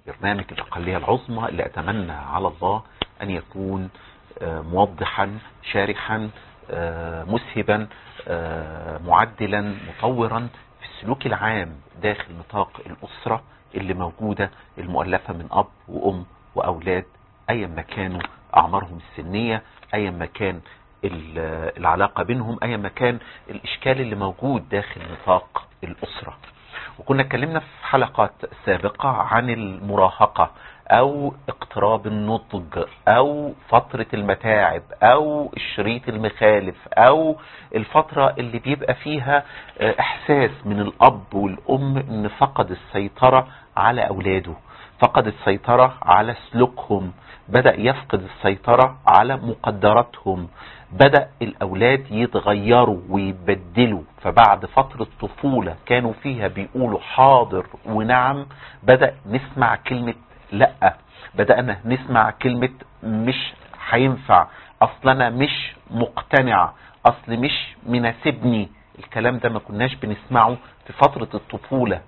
برنامج الأقلية العظمى اللي أتمنى على الله أن يكون موضحا شارحا مسهبا معدلا مطورا في السلوك العام داخل نطاق الأسرة اللي موجودة المؤلفة من أب وأم وأولاد أيا ما كانوا أعمارهم السنية أيا ما كان العلاقة بينهم أيا ما كان الإشكال اللي موجود داخل نطاق الأسرة وكنا اتكلمنا في حلقات سابقة عن المراهقة او اقتراب النضج او فترة المتاعب او الشريط المخالف او الفترة اللي بيبقى فيها احساس من الاب والام ان فقد السيطرة على اولاده فقد السيطرة على سلوكهم بدأ يفقد السيطرة على مقدراتهم بدأ الأولاد يتغيروا ويبدلوا فبعد فترة طفولة كانوا فيها بيقولوا حاضر ونعم بدأ نسمع كلمة لا بدأنا نسمع كلمة مش هينفع اصل انا مش مقتنع اصل مش مناسبني الكلام ده ما كناش بنسمعه في فترة الطفولة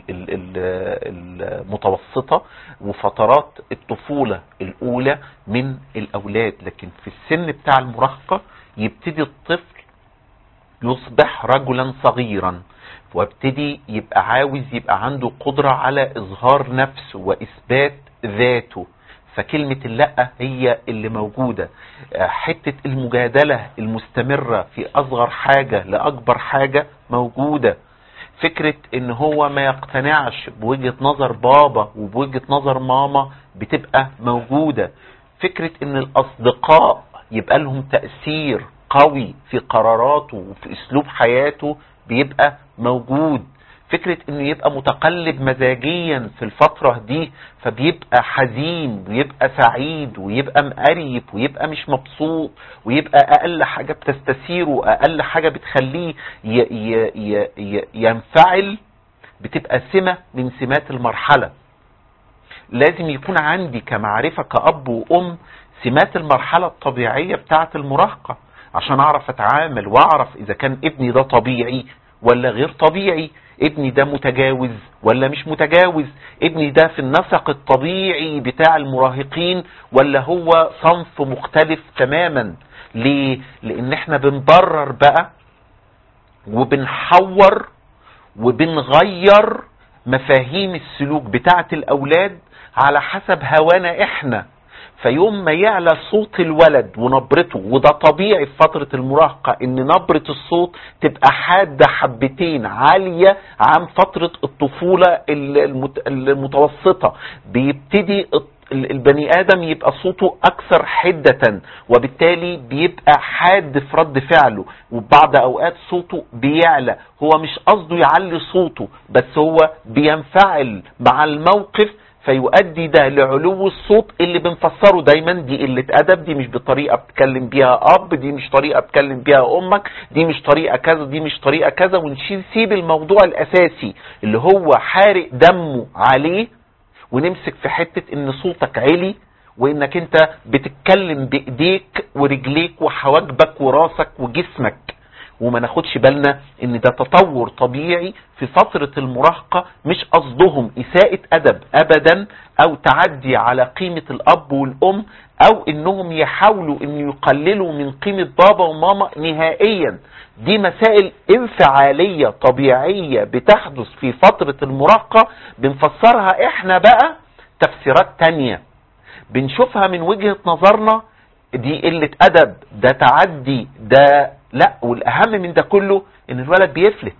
المتوسطة وفترات الطفولة الاولى من الاولاد لكن في السن بتاع المراهقة يبتدي الطفل يصبح رجلا صغيرا وابتدي يبقى عاوز يبقى عنده قدرة على اظهار نفسه واثبات ذاته فكلمة اللأ هي اللي موجودة حتة المجادلة المستمرة في اصغر حاجة لاكبر حاجة موجودة فكرة ان هو ما يقتنعش بوجهة نظر بابا وبوجهة نظر ماما بتبقى موجودة فكرة ان الاصدقاء يبقى لهم تأثير قوي في قراراته وفي اسلوب حياته بيبقى موجود فكرة انه يبقى متقلب مزاجيا في الفترة دي فبيبقى حزين ويبقى سعيد ويبقى مقريب ويبقى مش مبسوط ويبقى اقل حاجة بتستثيره اقل حاجة بتخليه ي ي ي ينفعل بتبقى سمة من سمات المرحلة لازم يكون عندي كمعرفة كأب وأم سمات المرحلة الطبيعية بتاعة المراهقة عشان اعرف اتعامل واعرف اذا كان ابني ده طبيعي ولا غير طبيعي ابني ده متجاوز ولا مش متجاوز ابني ده في النسق الطبيعي بتاع المراهقين ولا هو صنف مختلف تماما ليه لان احنا بنبرر بقى وبنحور وبنغير مفاهيم السلوك بتاعة الاولاد على حسب هوانا احنا فيوم ما يعلى صوت الولد ونبرته وده طبيعي في فترة المراهقة ان نبرة الصوت تبقى حادة حبتين عالية عن فترة الطفولة المتوسطة بيبتدي البني ادم يبقى صوته اكثر حدة وبالتالي بيبقى حاد في رد فعله وبعض اوقات صوته بيعلى هو مش قصده يعلي صوته بس هو بينفعل مع الموقف فيؤدي ده لعلو الصوت اللي بنفسره دايما دي قلة ادب دي مش بطريقة بتكلم بيها اب دي مش طريقة بتكلم بيها امك دي مش طريقة كذا دي مش طريقة كذا ونشيل سيب الموضوع الاساسي اللي هو حارق دمه عليه ونمسك في حتة ان صوتك عالي وانك انت بتتكلم بايديك ورجليك وحواجبك وراسك وجسمك وما ناخدش بالنا ان ده تطور طبيعي في فترة المراهقة مش قصدهم اساءة ادب ابدا او تعدي على قيمة الاب والام او انهم يحاولوا ان يقللوا من قيمة بابا وماما نهائيا دي مسائل انفعالية طبيعية بتحدث في فترة المراهقة بنفسرها احنا بقى تفسيرات تانية بنشوفها من وجهة نظرنا دي قلة ادب ده تعدي ده لا والاهم من ده كله ان الولد بيفلت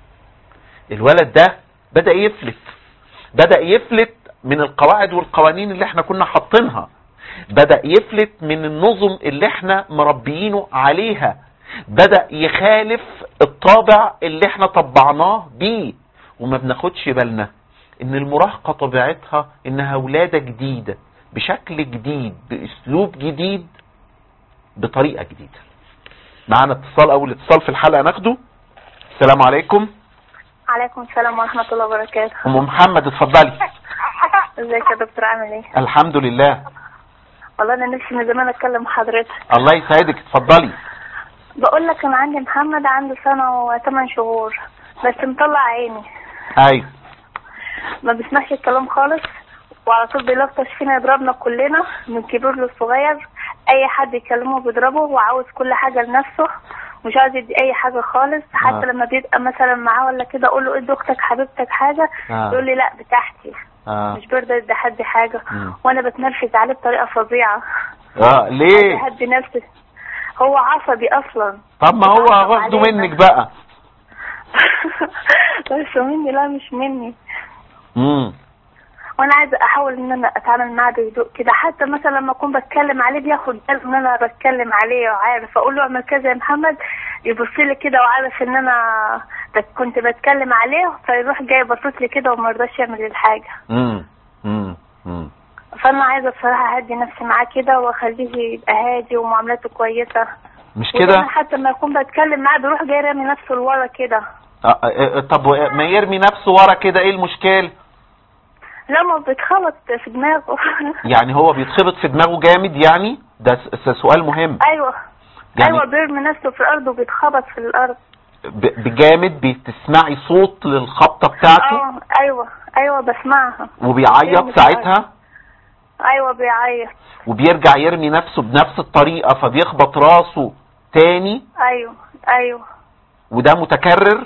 الولد ده بدأ يفلت بدأ يفلت من القواعد والقوانين اللي احنا كنا حاطينها بدأ يفلت من النظم اللي احنا مربيينه عليها بدأ يخالف الطابع اللي احنا طبعناه بيه وما بناخدش بالنا ان المراهقة طبيعتها انها ولادة جديدة بشكل جديد باسلوب جديد بطريقة جديدة معانا اتصال اول اتصال في الحلقة ناخده السلام عليكم عليكم السلام ورحمة الله وبركاته ام محمد اتفضلي ازيك يا دكتور عامل ايه الحمد لله والله انا نفسي من زمان اتكلم حضرتك الله يسعدك اتفضلي بقول لك انا عندي محمد عنده سنة وثمان شهور بس مطلع عيني ايوه ما بيسمعش الكلام خالص وعلى طول بيلطش فينا يضربنا كلنا من كبير للصغير اي حد يكلمه بيضربه وعاوز كل حاجه لنفسه مش عاوز يدي اي حاجه خالص حتى آه. لما بيبقى مثلا معاه ولا كده اقول له ادي اختك حبيبتك حاجه آه. يقول لي لا بتاعتي اه مش بيرضى يدي حد حاجه مم. وانا بتنرفز عليه بطريقه فظيعه اه ليه بهدي نفسي هو عصبي اصلا طب ما هو بتعصب واخده علينا. منك بقى بس مني لا مش مني امم وانا عايزه احاول ان انا اتعامل معاه بهدوء كده حتى مثلا لما اكون بتكلم عليه بياخد باله ان انا بتكلم عليه وعارف اقول له اعمل كذا يا محمد يبص لي كده وعارف ان انا بت- كنت بتكلم عليه فيروح جاي باصص لي كده وما يرضاش يعمل الحاجه امم امم امم فانا عايزه بصراحه اهدي نفسي معاه كده واخليه يبقى هادي ومعاملته كويسه مش ودايما كده حتى لما اكون بتكلم معاه بيروح جاي رامي نفسه لورا كده آه، آه، آه، طب و- ما يرمي نفسه ورا كده ايه المشكله لا ما بيتخبط في دماغه يعني هو بيتخبط في دماغه جامد يعني ده س- س- سؤال مهم ايوه يعني ايوه بيرمي نفسه في الارض وبيتخبط في الارض ب- بجامد بتسمعي صوت للخبطه بتاعته اه ايوه ايوه بسمعها وبيعيط جامد ساعتها ايوه بيعيط وبيرجع يرمي نفسه بنفس الطريقه فبيخبط راسه تاني ايوه ايوه وده متكرر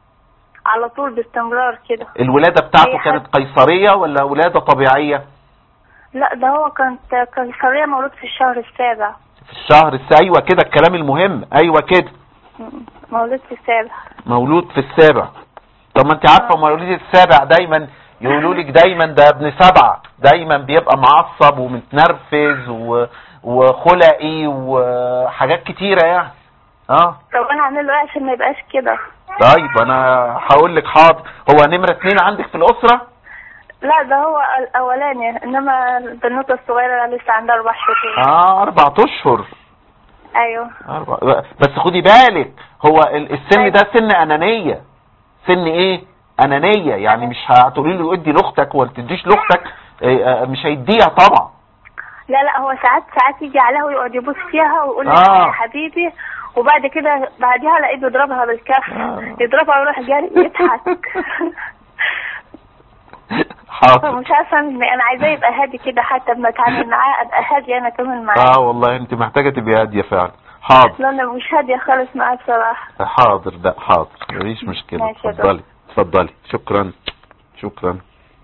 على طول باستمرار كده الولاده بتاعته أي حد. كانت قيصريه ولا ولاده طبيعيه لا ده هو كانت قيصرية مولود في الشهر السابع في الشهر الس- ايوه كده الكلام المهم ايوه كده م- مولود في السابع مولود في السابع طب ما انت عارفه آه. مولود السابع دايما يقولوا لك دايما ده ابن سبعه دايما بيبقى معصب ومتنرفز و... وخلقي وحاجات كتيره يعني اه طب انا اعمل له ايه عشان ما يبقاش كده طيب انا هقول لك حاضر هو نمره اتنين عندك في الاسره لا ده هو الاولاني انما البنوتة الصغيرة لسه عندها اربع شهور اه اربع اشهر ايوه أربع بس خدي بالك هو ال- السن أيوة. ده سن انانيه سن ايه انانيه يعني مش هتقولي له ادي لاختك ولا تديش لاختك إيه، آه، مش هيديها طبعا لا لا هو ساعات ساعات يجي عليها ويقعد يبوس فيها ويقول لي آه. يا حبيبي وبعد كده بعديها الاقيه بيضربها بالكف آه. يضربها ويروح جاري يضحك حاضر مش عارفه أعمل إيه. انا عايزاه يبقى هادي كده حتى لما اتعامل معاه ابقى هاديه انا كمان معاه اه والله انت محتاجه تبقي هاديه فعلا حاضر لا انا مش هاديه خالص معاه بصراحه حاضر لا حاضر مفيش مشكله ماشي يا اتفضلي اتفضلي شكرا شكرا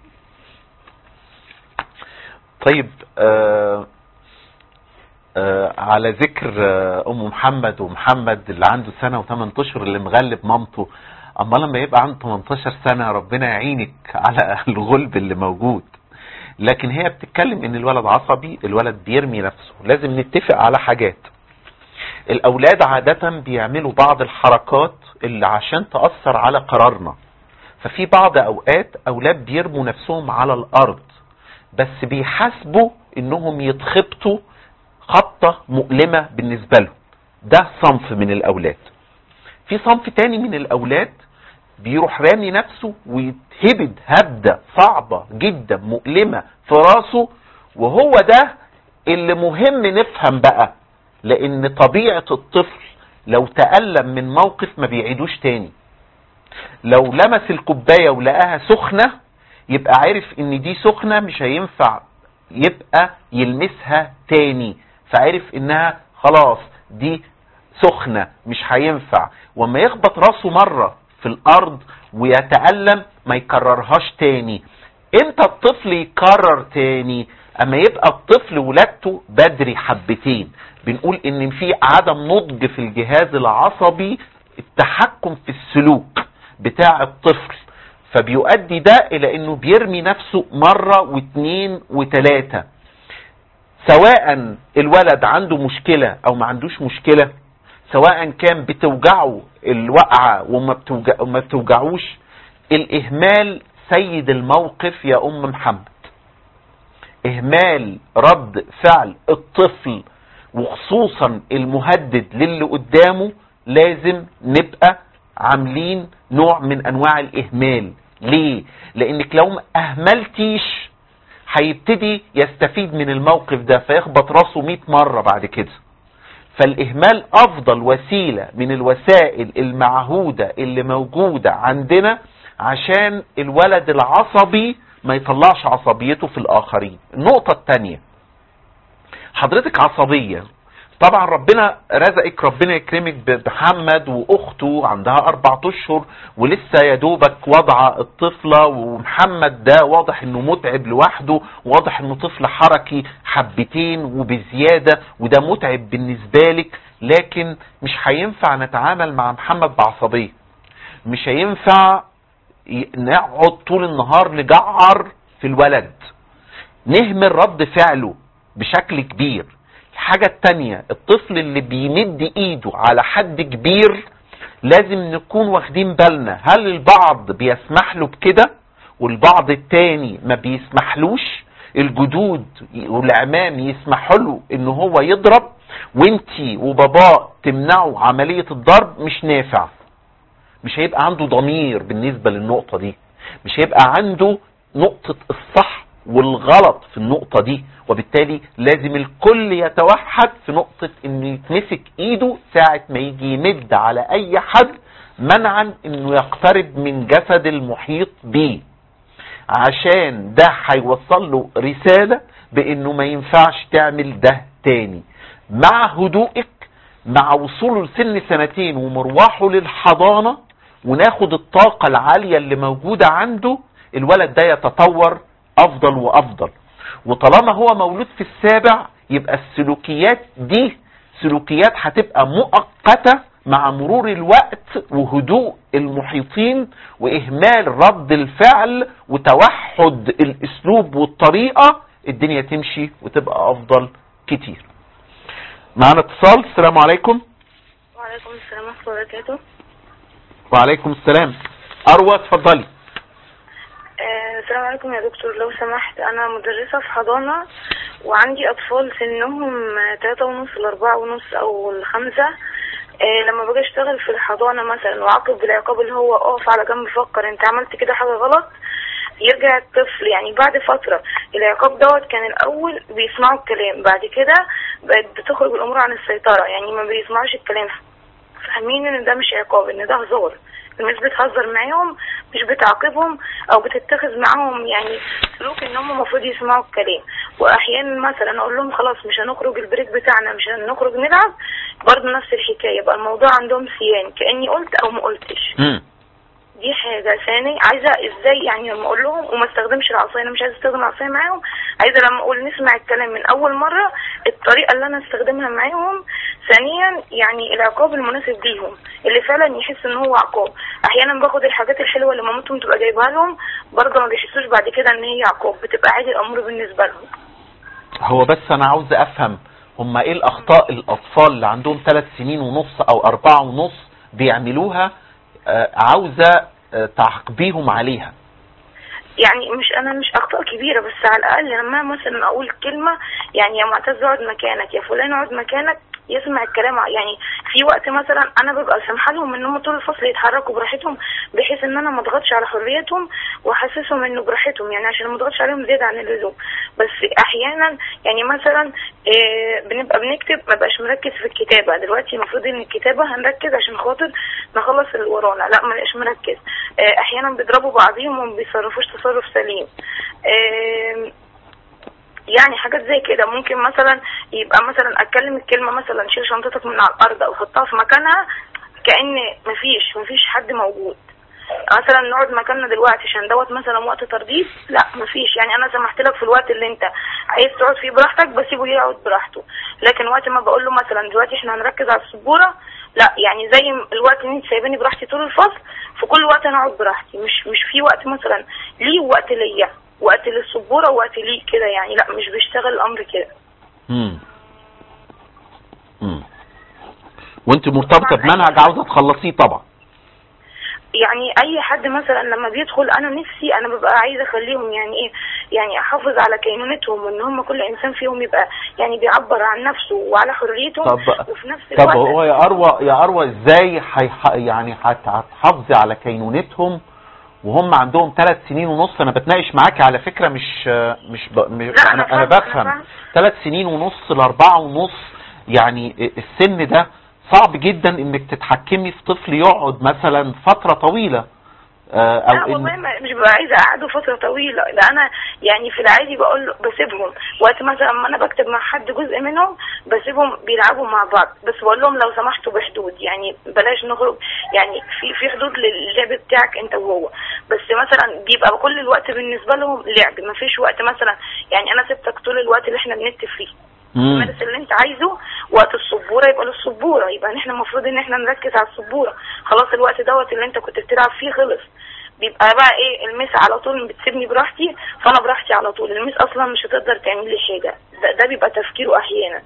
طيب آه آه على ذكر آه ام محمد ومحمد اللي عنده سنه وثمان اشهر اللي مغلب مامته اما لما يبقى عنده 18 سنه ربنا يعينك على الغلب اللي موجود لكن هي بتتكلم ان الولد عصبي الولد بيرمي نفسه لازم نتفق على حاجات الاولاد عادة بيعملوا بعض الحركات اللي عشان تأثر على قرارنا ففي بعض اوقات اولاد بيرموا نفسهم على الارض بس بيحاسبوا انهم يتخبطوا خبطة مؤلمة بالنسبة لهم ده صنف من الاولاد في صنف تاني من الاولاد بيروح رامي نفسه ويتهبد هبدة صعبة جدا مؤلمة في راسه وهو ده اللي مهم نفهم بقى لان طبيعة الطفل لو تألم من موقف ما بيعيدوش تاني لو لمس الكوباية ولقاها سخنة يبقى عارف ان دي سخنة مش هينفع يبقى يلمسها تاني فعرف انها خلاص دي سخنة مش هينفع وما يخبط راسه مرة في الارض ويتألم ما يكررهاش تاني امتى الطفل يكرر تاني اما يبقى الطفل ولادته بدري حبتين بنقول ان في عدم نضج في الجهاز العصبي التحكم في السلوك بتاع الطفل فبيؤدي ده الى انه بيرمي نفسه مرة واثنين وثلاثة سواء الولد عنده مشكلة او ما عندوش مشكلة سواء كان بتوجعه الوقعة وما بتوجع وما بتوجعوش الاهمال سيد الموقف يا ام محمد اهمال رد فعل الطفل وخصوصا المهدد للي قدامه لازم نبقى عاملين نوع من انواع الاهمال ليه لانك لو ما اهملتيش هيبتدي يستفيد من الموقف ده فيخبط راسه 100 مرة بعد كده فالاهمال افضل وسيلة من الوسائل المعهودة اللي موجودة عندنا عشان الولد العصبي ما يطلعش عصبيته في الاخرين النقطة التانية حضرتك عصبية طبعا ربنا رزقك ربنا يكرمك بمحمد واخته عندها اربع اشهر ولسه يا دوبك وضع الطفلة ومحمد ده واضح انه متعب لوحده واضح انه طفل حركي حبتين وبزيادة وده متعب بالنسبة لك لكن مش هينفع نتعامل مع محمد بعصبية مش هينفع نقعد طول النهار نجعر في الولد نهمل رد فعله بشكل كبير الحاجة التانية الطفل اللي بيمد ايده على حد كبير لازم نكون واخدين بالنا هل البعض بيسمح له بكده والبعض التاني ما بيسمحلوش الجدود والعمام يسمحوا له ان هو يضرب وانتي وباباه تمنعوا عملية الضرب مش نافع مش هيبقى عنده ضمير بالنسبة للنقطة دي مش هيبقى عنده نقطة الصح والغلط في النقطة دي وبالتالي لازم الكل يتوحد في نقطة ان يتمسك ايده ساعة ما يجي يمد على اي حد منعا انه يقترب من جسد المحيط بيه عشان ده هيوصل له رسالة بانه ما ينفعش تعمل ده تاني مع هدوئك مع وصوله لسن سنتين ومروحه للحضانة وناخد الطاقة العالية اللي موجودة عنده الولد ده يتطور افضل وافضل وطالما هو مولود في السابع يبقى السلوكيات دي سلوكيات هتبقى مؤقتة مع مرور الوقت وهدوء المحيطين واهمال رد الفعل وتوحد الاسلوب والطريقة الدنيا تمشي وتبقى افضل كتير معنا اتصال السلام عليكم وعليكم السلام ورحمة الله وبركاته وعليكم السلام اروى اتفضلي آه، السلام عليكم يا دكتور لو سمحت انا مدرسة في حضانة وعندي اطفال سنهم تلاتة ونص لاربعة ونص او الخمسة آه، لما باجي اشتغل في الحضانة مثلا واعاقب بالعقاب اللي هو اقف على جنب فكر انت عملت كده حاجة غلط يرجع الطفل يعني بعد فترة العقاب دوت كان الأول بيسمعوا الكلام بعد كده بقت بتخرج الأمور عن السيطرة يعني ما بيسمعوش الكلام فاهمين إن ده مش عقاب إن ده هزار الناس بتهزر معاهم مش بتعاقبهم او بتتخذ معاهم يعني سلوك ان هم المفروض يسمعوا الكلام واحيانا مثلا اقول لهم خلاص مش هنخرج البريك بتاعنا مش هنخرج نلعب برضه نفس الحكايه يبقى الموضوع عندهم سيان كاني قلت او ما قلتش مم. دي حاجة ثاني عايزة ازاي يعني لما اقول لهم وما استخدمش العصاية انا مش عايزة استخدم العصاية معاهم عايزة لما اقول نسمع الكلام من اول مرة الطريقة اللي انا استخدمها معاهم ثانيا يعني العقاب المناسب ليهم اللي فعلا يحس ان هو عقاب احيانا باخد الحاجات الحلوة اللي مامتهم تبقى جايبها لهم برضه ما بيحسوش بعد كده ان هي عقاب بتبقى عادي الامر بالنسبة لهم هو بس انا عاوز افهم هما ايه الاخطاء الاطفال اللي عندهم ثلاث سنين ونص او اربعة ونص بيعملوها آه، عاوزة آه، تعاقبيهم عليها يعني مش انا مش اخطاء كبيره بس على الاقل لما مثلا اقول كلمه يعني يا معتز اقعد مكانك يا فلان اقعد مكانك يسمع الكلام يعني في وقت مثلا انا ببقى سامحه لهم ان هم طول الفصل يتحركوا براحتهم بحيث ان انا ما اضغطش على حريتهم واحسسهم انه براحتهم يعني عشان ما اضغطش عليهم زياده عن اللزوم بس احيانا يعني مثلا آه، بنبقى بنكتب ما بقاش مركز في الكتابه دلوقتي المفروض ان الكتابه هنركز عشان خاطر نخلص اللي ورانا لا ما بقاش مركز آه، احيانا بيضربوا بعضيهم وما بيتصرفوش تصرف سليم آه، يعني حاجات زي كده ممكن مثلا يبقى مثلا اتكلم الكلمه مثلا شيل شنطتك من على الارض او حطها في مكانها كان مفيش مفيش حد موجود مثلا نقعد مكاننا دلوقتي عشان دوت مثلا وقت ترضيف لا مفيش يعني انا سمحت لك في الوقت اللي انت عايز تقعد فيه براحتك بسيبه يقعد براحته لكن وقت ما بقول له مثلا دلوقتي احنا هنركز على السبوره لا يعني زي الوقت اللي انت سايباني براحتي طول الفصل في كل وقت انا اقعد براحتي مش مش في وقت مثلا ليه ووقت ليا وقت للسبوره ووقت ليه كده يعني لا مش بيشتغل الامر كده مم. مم. وانت مرتبطة بمنهج عاوزة تخلصيه طبعا يعني اي حد مثلا لما بيدخل انا نفسي انا ببقى عايزه اخليهم يعني ايه يعني احافظ على كينونتهم وان هم كل انسان فيهم يبقى يعني بيعبر عن نفسه وعلى حريته طب وفي نفس الوقت طب هو يا اروى يا اروى ازاي حيح يعني هت- هتحافظي على كينونتهم وهم عندهم ثلاث سنين ونص انا بتناقش معاكي على فكره مش مش, ب... مش لا، انا أنا انا فاهمة، أنا بفهم فاهمة. ثلاث سنين ونص لاربعه ونص يعني السن ده صعب جدا انك تتحكمي في طفل يقعد مثلا فتره طويله آه، لا او والله ان ما- مش ببقى عايزه اقعده فتره طويله لا انا يعني في العادي بقول له بسيبهم وقت مثلا ما انا بكتب مع حد جزء منهم بسيبهم بيلعبوا مع بعض بس بقول لهم لو سمحتوا بحدود يعني بلاش نخرج يعني في في حدود للعب بتاعك انت وهو بس مثلا بيبقى كل الوقت بالنسبه لهم لعب ما فيش وقت مثلا يعني انا سبتك طول الوقت اللي احنا بنكتب فيه مم. مارس اللي انت عايزه وقت السبوره يبقى للسبوره يبقى احنا المفروض ان احنا نركز على السبوره خلاص الوقت دوت اللي انت كنت بتلعب فيه خلص بيبقى بقى ايه المس على طول بتسيبني براحتي فانا براحتي على طول المس اصلا مش هتقدر تعمل لي حاجه ده, ده بيبقى تفكيره احيانا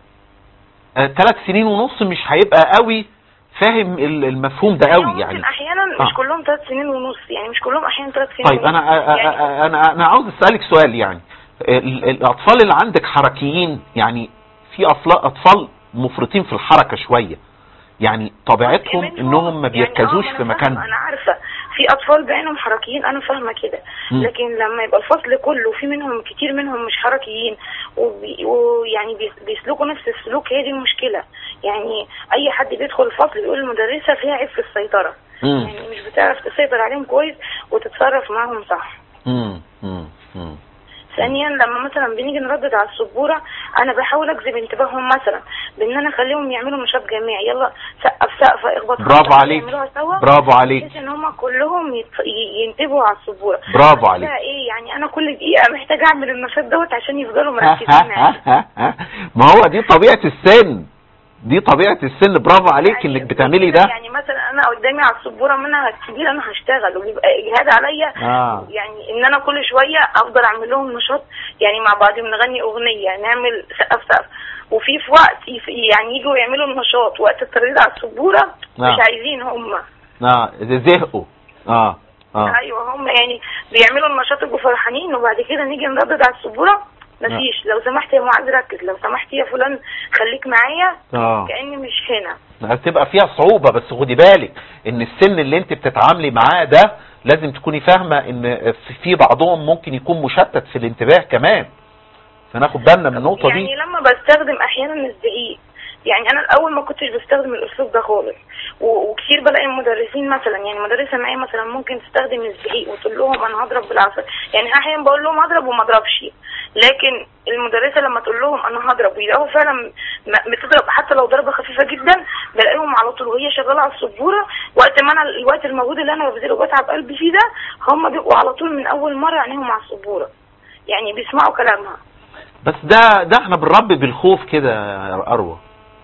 ثلاث سنين ونص مش هيبقى قوي فاهم ال- المفهوم ده قوي ممكن يعني احيانا آه. مش كلهم ثلاث سنين ونص يعني مش كلهم احيانا ثلاث سنين طيب ونص. انا أ- أ- يعني انا انا عاوز اسالك سؤال يعني ال- الاطفال اللي عندك حركيين يعني في أطفال- اطفال مفرطين في الحركه شويه يعني طبيعتهم منهم- انهم ما يعني بيركزوش آه، في أنا مكانهم فاهمة، انا عارفه في اطفال بعينهم حركيين انا فاهمه كده مم. لكن لما يبقى الفصل كله في منهم كتير منهم مش حركيين وبي- ويعني بيس- بيسلكوا نفس السلوك هي دي المشكله يعني اي حد بيدخل الفصل بيقول المدرسه فيها عيب في السيطره مم. يعني مش بتعرف تسيطر عليهم كويس وتتصرف معاهم صح مم. مم. مم. ثانيا لما مثلا بنيجي نردد على السبوره انا بحاول اجذب انتباههم مثلا بان انا اخليهم يعملوا نشاط جماعي يلا سقف سقفه اخبط برافو خبطة، عليك يعملوها سوا برافو عليك بحيث ان هم كلهم يتف... ي- ينتبهوا على السبوره برافو بس عليك بقى ايه يعني انا كل دقيقه محتاجه اعمل النشاط دوت عشان يفضلوا مركزين معايا ما هو دي طبيعه السن دي طبيعه السن برافو عليك انك بتعملي ده يعني مثلا انا قدامي على السبوره منها كبير انا هشتغل وبيبقى اجهاد عليا آه. يعني ان انا كل شويه افضل اعمل لهم نشاط يعني مع بعضهم نغني اغنيه نعمل سقف سقف وفي في وقت يف- يعني يجوا يعملوا النشاط وقت الترديد على السبوره نعم. مش عايزين هم اه زهقوا اه اه ايوه هم يعني بيعملوا النشاط يبقوا فرحانين وبعد كده نيجي نردد على السبوره مفيش لو سمحت يا معاذ ركز لو سمحت يا فلان خليك معايا اه كاني مش هنا هتبقى فيها صعوبة بس خدي بالك ان السن اللي انت بتتعاملي معاه ده لازم تكوني فاهمة ان في- في بعضهم ممكن يكون مشتت في الانتباه كمان فناخد بالنا من النقطة يعني دي لما بستخدم احيانا الزعيق يعني انا الاول ما كنتش بستخدم الاسلوب ده خالص و- وكتير بلاقي المدرسين مثلا يعني مدرسه معايا مثلا ممكن تستخدم الزعيق وتقول لهم انا هضرب بالعصا يعني احيانا بقول لهم هضرب وما اضربش لكن المدرسه لما تقول لهم انا هضرب ويلاقوا فعلا م- بتضرب حتى لو ضربه خفيفه جدا بلاقيهم على طول وهي شغاله على السبوره وقت ما انا الوقت الموجود اللي انا ببذله وبتعب قلبي فيه ده هم بيبقوا على طول من اول مره عينيهم على السبوره يعني بيسمعوا كلامها بس ده ده احنا بنربي بالخوف كده يا اروى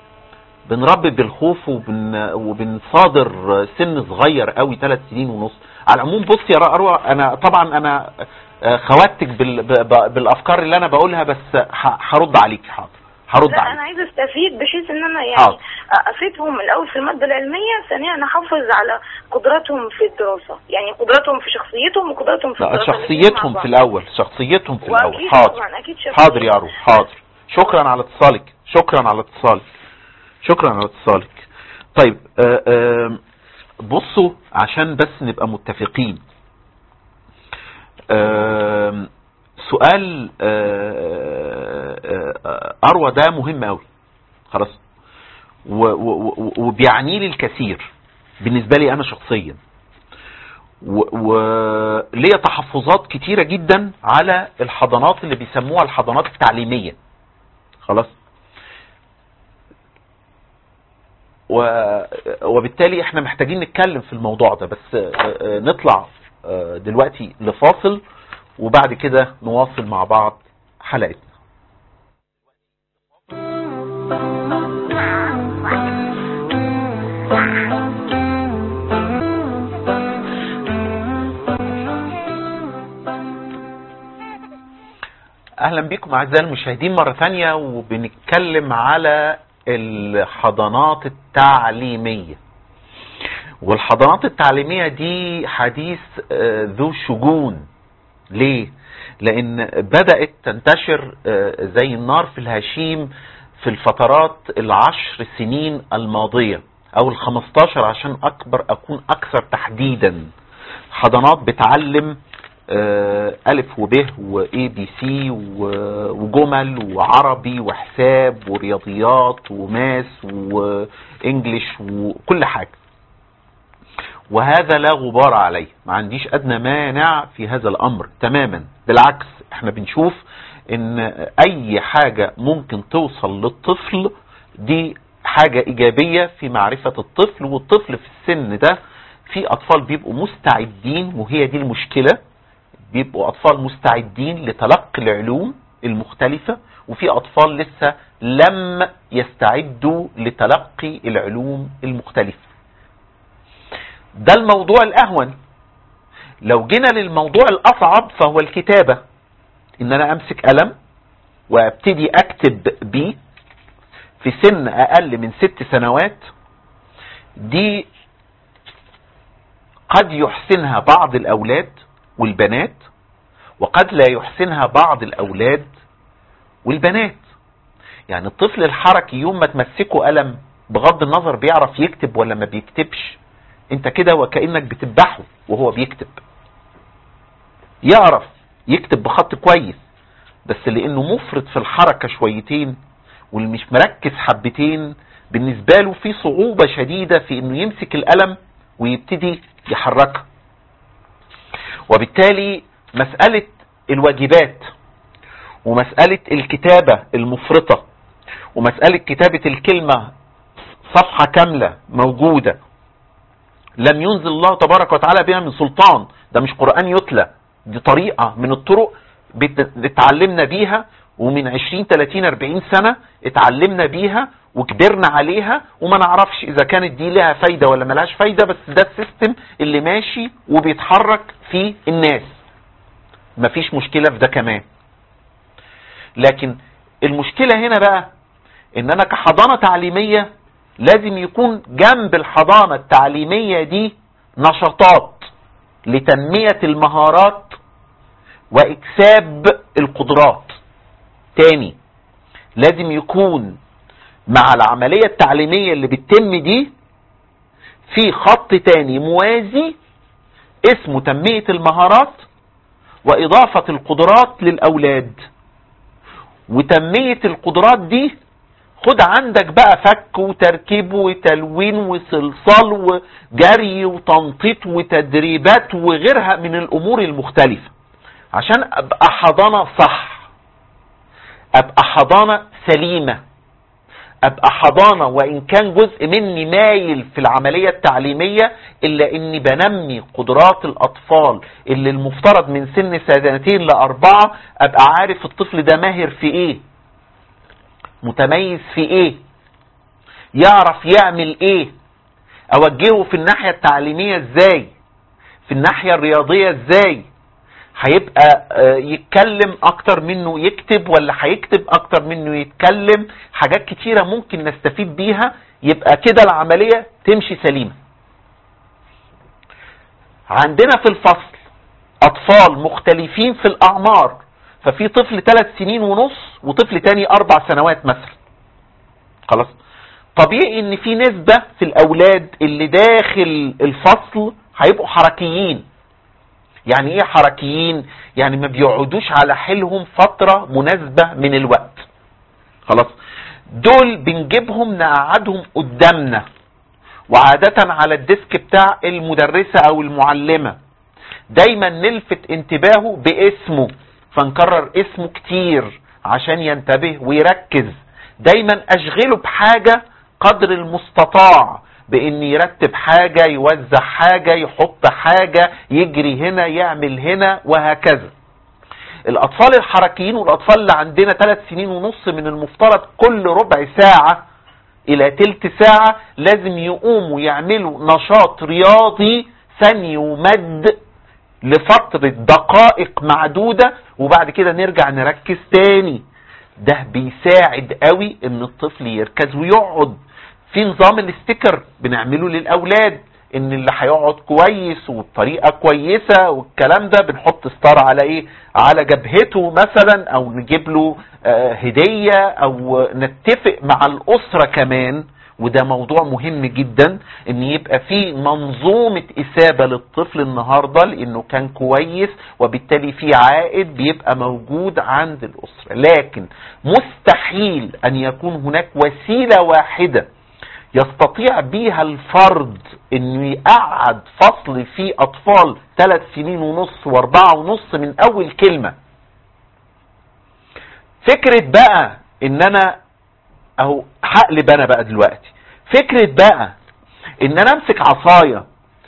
بنربي بالخوف وبن وبنصادر سن صغير قوي ثلاث سنين ونص على العموم بص يا اروى انا طبعا انا آه، خواتك بال ب- ب- بالافكار اللي انا بقولها بس ه- هرد عليك حاضر هرد لا عليك انا عايزه استفيد بحيث ان انا يعني حاضر. افيدهم الاول في الماده العلميه ثانيا احافظ على قدراتهم في الدراسه يعني قدراتهم في شخصيتهم وقدراتهم في لا الدراسه الاتنين شخصيتهم مع في بعض. الاول شخصيتهم في الاول وأكيد حاضر طبعاً، أكيد شخصيتهم. حاضر يا اروى حاضر شكرا على اتصالك شكرا على اتصالك شكرا على اتصالك طيب آه، آه، بصوا عشان بس نبقى متفقين آه، سؤال آه، آه، آه، اروى ده مهم قوي خلاص و- و- و- وبيعني لي الكثير بالنسبه لي انا شخصيا وليا تحفظات كتيرة جدا على الحضانات اللي بيسموها الحضانات التعليمية خلاص و... وبالتالي احنا محتاجين نتكلم في الموضوع ده بس آه، آه، نطلع آه، دلوقتي لفاصل وبعد كده نواصل مع بعض حلقتنا اهلا بكم اعزائي المشاهدين مرة ثانية وبنتكلم على الحضانات التعليمية والحضانات التعليمية دي حديث آه، ذو شجون ليه لان بدأت تنتشر آه، زي النار في الهشيم في الفترات العشر سنين الماضية او الخمستاشر عشان اكبر اكون اكثر تحديدا حضانات بتعلم آه، ألف وب وإي بي سي وجمل وعربي وحساب ورياضيات وماس وإنجليش وكل حاجة وهذا لا غبار عليه ما عنديش ادنى مانع في هذا الامر تماما بالعكس احنا بنشوف ان اي حاجة ممكن توصل للطفل دي حاجة ايجابية في معرفة الطفل والطفل في السن ده في اطفال بيبقوا مستعدين وهي دي المشكلة بيبقوا اطفال مستعدين لتلقي العلوم المختلفة وفي اطفال لسه لم يستعدوا لتلقي العلوم المختلفة ده الموضوع الاهون لو جينا للموضوع الاصعب فهو الكتابة ان انا امسك قلم وابتدي اكتب بيه في سن اقل من ست سنوات دي قد يحسنها بعض الاولاد والبنات وقد لا يحسنها بعض الاولاد والبنات يعني الطفل الحركي يوم ما تمسكه قلم بغض النظر بيعرف يكتب ولا ما بيكتبش انت كده وكأنك بتذبحه وهو بيكتب يعرف يكتب بخط كويس بس لانه مفرط في الحركة شويتين واللي مش مركز حبتين بالنسبة له في صعوبة شديدة في انه يمسك القلم ويبتدي يحركها وبالتالي مسألة الواجبات ومسألة الكتابة المفرطة ومسألة كتابة الكلمة صفحة كاملة موجودة لم ينزل الله تبارك وتعالى بها من سلطان ده مش قرآن يتلى دي طريقة من الطرق اتعلمنا بيها ومن 20 30 40 سنة اتعلمنا بيها وكبرنا عليها وما نعرفش اذا كانت دي لها فايدة ولا ملهاش فايدة بس ده السيستم اللي ماشي وبيتحرك في الناس مفيش مشكلة في ده كمان لكن المشكلة هنا بقى ان انا كحضانة تعليمية لازم يكون جنب الحضانة التعليمية دي نشاطات لتنمية المهارات واكساب القدرات تاني لازم يكون مع العملية التعليمية اللي بتتم دي في خط تاني موازي اسمه تنمية المهارات واضافة القدرات للاولاد وتنمية القدرات دي خد عندك بقى فك وتركيب وتلوين وصلصال وجري وتنطيط وتدريبات وغيرها من الامور المختلفة عشان ابقى حضانة صح ابقى حضانة سليمة ابقى حضانة وان كان جزء مني مايل في العملية التعليمية الا اني بنمي قدرات الاطفال اللي المفترض من سن سنتين لاربعة ابقى عارف الطفل ده ماهر في ايه متميز في ايه يعرف يعمل ايه اوجهه في الناحية التعليمية ازاي في الناحية الرياضية ازاي هيبقى يتكلم اكتر منه يكتب ولا هيكتب اكتر منه يتكلم حاجات كتيرة ممكن نستفيد بيها يبقى كده العملية تمشي سليمة عندنا في الفصل اطفال مختلفين في الاعمار ففي طفل ثلاث سنين ونص وطفل تاني اربع سنوات مثلا خلاص طبيعي ان في نسبة في الاولاد اللي داخل الفصل هيبقوا حركيين يعني ايه حركيين يعني ما بيقعدوش على حيلهم فترة مناسبة من الوقت خلاص دول بنجيبهم نقعدهم قدامنا وعادة على الديسك بتاع المدرسة او المعلمة دايما نلفت انتباهه باسمه فنكرر اسمه كتير عشان ينتبه ويركز دايما اشغله بحاجة قدر المستطاع بان يرتب حاجة يوزع حاجة يحط حاجة يجري هنا يعمل هنا وهكذا الاطفال الحركيين والاطفال اللي عندنا ثلاث سنين ونص من المفترض كل ربع ساعة الى تلت ساعة لازم يقوموا يعملوا نشاط رياضي ثاني ومد لفترة دقائق معدودة وبعد كده نرجع نركز تاني ده بيساعد قوي ان الطفل يركز ويقعد في نظام الاستيكر بنعمله للاولاد ان اللي هيقعد كويس وبطريقة كويسة والكلام ده بنحط ستار على ايه على جبهته مثلا او نجيب له آه هدية او نتفق مع الاسرة كمان وده موضوع مهم جدا ان يبقى في منظومة اثابة للطفل النهاردة لانه كان كويس وبالتالي في عائد بيبقى موجود عند الاسرة لكن مستحيل ان يكون هناك وسيلة واحدة يستطيع بيها الفرد انه يقعد فصل فيه اطفال ثلاث سنين ونص واربعة ونص من اول كلمة فكرة بقى ان انا اهو هقلب انا بقى دلوقتي فكرة بقى ان انا امسك عصاية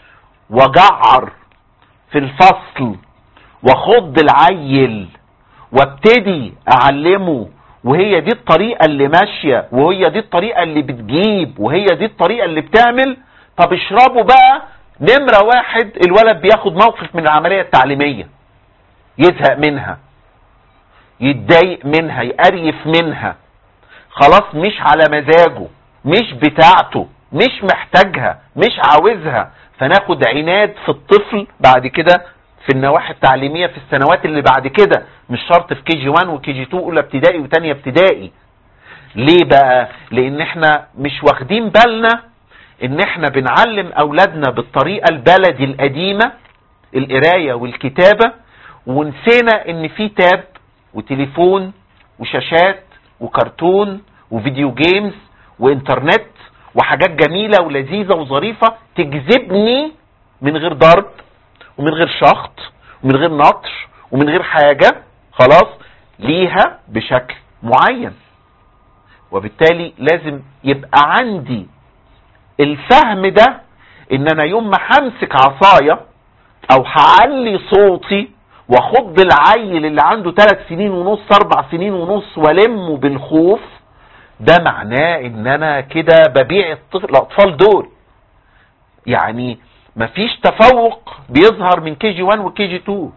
واجعر في الفصل واخد العيل وابتدي اعلمه وهي دي الطريقة اللي ماشية وهي دي الطريقة اللي بتجيب وهي دي الطريقة اللي بتعمل طب اشربوا بقى نمرة واحد الولد بياخد موقف من العملية التعليمية يزهق منها يتضايق منها يقريف منها خلاص مش على مزاجه مش بتاعته مش محتاجها مش عاوزها فناخد عناد في الطفل بعد كده في النواحي التعليمية في السنوات اللي بعد كده مش شرط في كي جي 1 وكي جي 2 اولى ابتدائي وتانية ابتدائي ليه بقى لان احنا مش واخدين بالنا ان احنا بنعلم اولادنا بالطريقة البلدي القديمة القراية والكتابة ونسينا ان في تاب وتليفون وشاشات وكرتون وفيديو جيمز وانترنت وحاجات جميلة ولذيذة وظريفة تجذبني من غير ضرب ومن غير شخط ومن غير نطر ومن غير حاجة خلاص ليها بشكل معين وبالتالي لازم يبقى عندي الفهم ده ان انا يوم ما همسك عصاية او هعلي صوتي واخد العيل اللي عنده ثلاث سنين ونص اربع سنين ونص والمه بالخوف ده معناه ان انا كده ببيع الطفل الاطفال دول يعني مفيش تفوق بيظهر من كي جي 1 وكي جي 2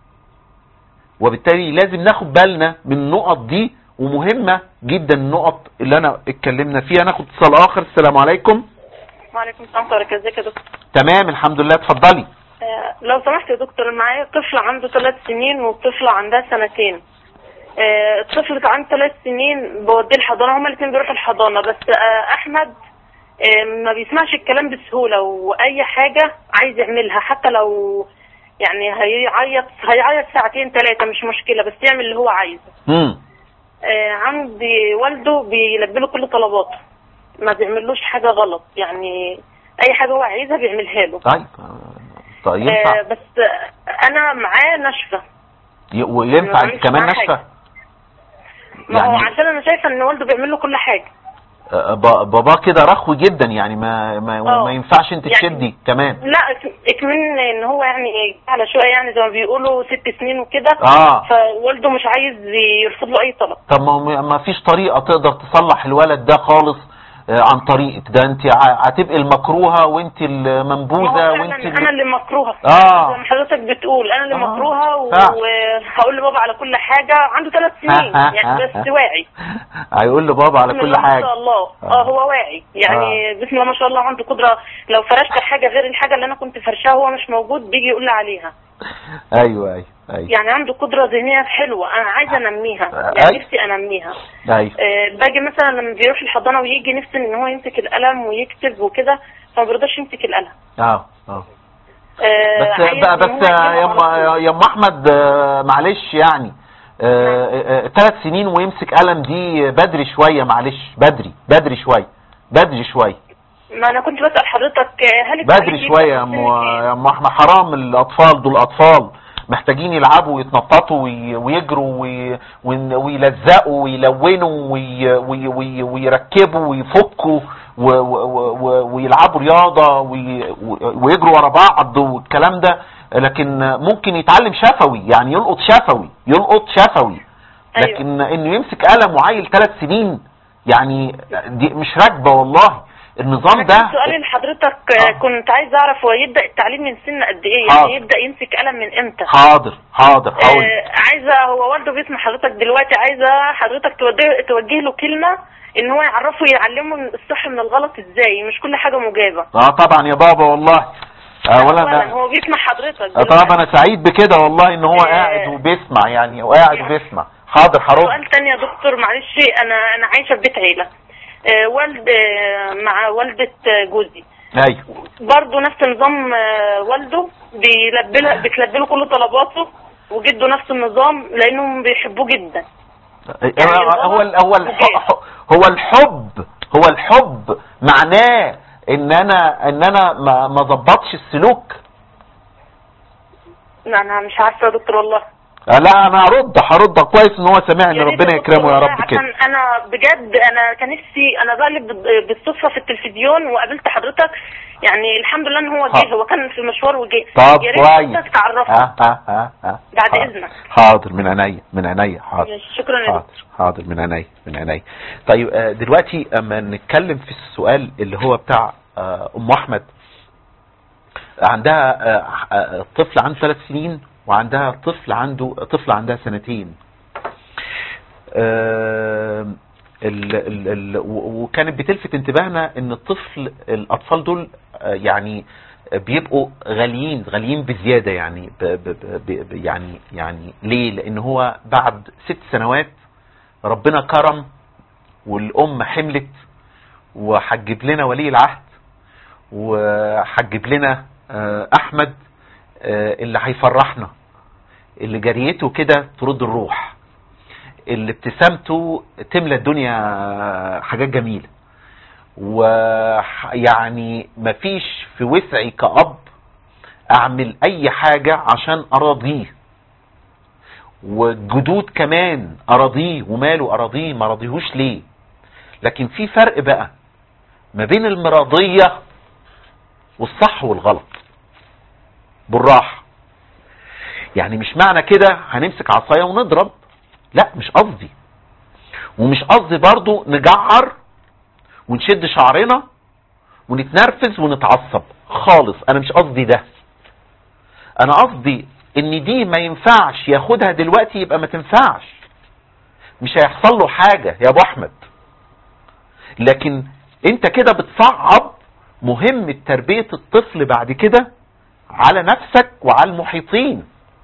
وبالتالي لازم ناخد بالنا من النقط دي ومهمة جدا النقط اللي انا اتكلمنا فيها ناخد اتصال اخر السلام عليكم وعليكم السلام ورحمة الله ازيك يا دكتور تمام الحمد لله اتفضلي آه، لو سمحت يا دكتور معايا طفل عنده ثلاث سنين وطفلة عندها سنتين آه، الطفل اللي عنده ثلاث سنين بوديه الحضانة هما الاثنين بيروحوا الحضانة بس آه، أحمد آه، ما بيسمعش الكلام بسهولة وأي حاجة عايز يعملها حتى لو يعني هيعيط هيعيط ساعتين ثلاثة مش مشكلة بس يعمل اللي هو عايزه امم آه، عندي والده بيلبي له كل طلباته ما بيعملوش حاجة غلط يعني أي حاجة هو عايزها بيعملها له طيب طيب ينفع آه، بس آه، انا معاه ناشفه ي- وينفع ما كمان بعملش ناشفه ما هو يعني عشان انا شايفه ان والده بيعمل له كل حاجه آه، با- بابا كده رخو جدا يعني ما ما, آه. ما ينفعش انت يعني- تشدي كمان لا اك- اكمن ان هو يعني على شويه يعني زي ما بيقولوا ست سنين وكده اه فوالده مش عايز يرفض له اي طلب طب ما هو ما فيش طريقة تقدر تصلح الولد ده خالص آه، عن طريقك ده انت ع- هتبقي المكروهة وانت ما هو المنبوذة فعلا وانت انا اللي... اللي مكروهه آه. زي ما حضرتك بتقول انا اللي آه. مكروهه فعلا. وهقول لبابا على كل حاجه عنده ثلاث سنين يعني بس واعي هيقول لبابا على بسم كل الله ما حاجة شاء الله آه. اه هو واعي يعني بسم الله ما شاء الله عنده قدره لو فرشت حاجه غير الحاجه اللي انا كنت فرشاها وهو مش موجود بيجي يقول لي عليها ايوه ايوه ايوه يعني عنده قدره ذهنيه حلوه انا عايزه انميها آه. يعني نفسي انميها ايوه آه، باجي مثلا لما بيروح الحضانه ويجي نفسي ان هو يمسك القلم ويكتب وكده فما بيرضاش يمسك القلم اه اه آه، بس عايز بقى إن بس هو يا يجيبه ام على طول. يا ام احمد آه، معلش يعني ثلاث سنين ويمسك قلم دي بدري شوية معلش بدري بدري شوية بدري شوية ما انا كنت بسال حضرتك آه، هل بدري التعليم شوية يا بيبدأ ام من سن كام؟ يا ام احمد حرام الاطفال دول اطفال محتاجين يلعبوا ويتنططوا وي- ويجروا وي- وين- ويلزقوا ويلونوا وي- وي- وي- ويركبوا ويفكوا و- و- و- ويلعبوا رياضة وي- ويجروا ورا بعض والكلام ده لكن ممكن يتعلم شفوي يعني يلقط شفوي يلقط شفوي أيوة. لكن انه يمسك قلم وعيل ثلاث سنين يعني دي مش راكبه والله النظام أنا ده كان سؤالي لحضرتك آه، آه. كنت عايز اعرف هو يبدا التعليم من سن قد ايه حاضر. يعني يبدا يمسك قلم من امتى حاضر حاضر هقول آه، عايزه هو والده بيسمع حضرتك دلوقتي عايزه حضرتك توجه, توجه له كلمه ان هو يعرفه يعلمه الصح من الغلط ازاي مش كل حاجه مجابه اه طبعا يا بابا والله اولا أولاً أنا- هو بيسمع حضرتك آه دلوقتي. طبعا انا سعيد بكده والله ان هو آه. قاعد وبيسمع يعني وقاعد وبيسمع حاضر هرد سؤال تاني يا دكتور معلش انا انا عايشه في بيت عيله آه، والد آه، مع والده آه، جوزي ايوه برضه نفس نظام آه، والده بيلبي له بتلبي له كل طلباته وجده نفس النظام لانهم بيحبوه جدا هو ال- هو ال- هو الح- هو الحب هو الحب معناه ان انا ان انا ما ما ظبطش السلوك لا انا مش عارفه يا دكتور والله آه، لا انا هرد هرد كويس ان هو سامعني يا ريت ربنا يا دكتور يكرمه يا والله رب كده عشان انا بجد انا كان نفسي انا بقلب بال- بالصدفه في التلفزيون وقابلت حضرتك يعني الحمد لله ان هو ها. جه هو كان في مشوار وجه طب يا ريت كويس حضرتك تعرفني ها ها ها ها بعد حاضر. إذنك. حاضر من عينيا من عينيا حاضر ماشي، شكرا يا حاضر دكتور حاضر من عينيا من عينيا طيب آه، دلوقتي اما نتكلم في السؤال اللي هو بتاع آه، ام احمد عندها آه، آه، طفل عنده ثلاث سنين وعندها طفل عنده طفل عندها سنتين آه، ال ال ال و- وكانت بتلفت انتباهنا ان الطفل الاطفال دول آه، يعني بيبقوا غاليين غاليين بزياده يعني ب ب ب ب يعني يعني ليه لان هو بعد ست سنوات ربنا كرم والام حملت وحجب لنا ولي العهد وحجب لنا آه، احمد آه، اللي هيفرحنا اللي جريته كده ترد الروح اللي ابتسامته تملى الدنيا حاجات جميلة ويعني مفيش في وسعي كأب اعمل اي حاجة عشان اراضيه والجدود كمان اراضيه وماله اراضيه ما راضيهوش ليه لكن في فرق بقى ما بين المراضية والصح والغلط بالراحة يعني مش معنى كده هنمسك عصاية ونضرب لا مش قصدي ومش قصدي برضو نجعر ونشد شعرنا ونتنرفز ونتعصب خالص انا مش قصدي ده انا قصدي ان دي ما ينفعش ياخدها دلوقتي يبقى ما تنفعش مش هيحصل له حاجة يا ابو احمد لكن انت كده بتصعب مهمة تربية الطفل بعد كده على نفسك وعلى المحيطين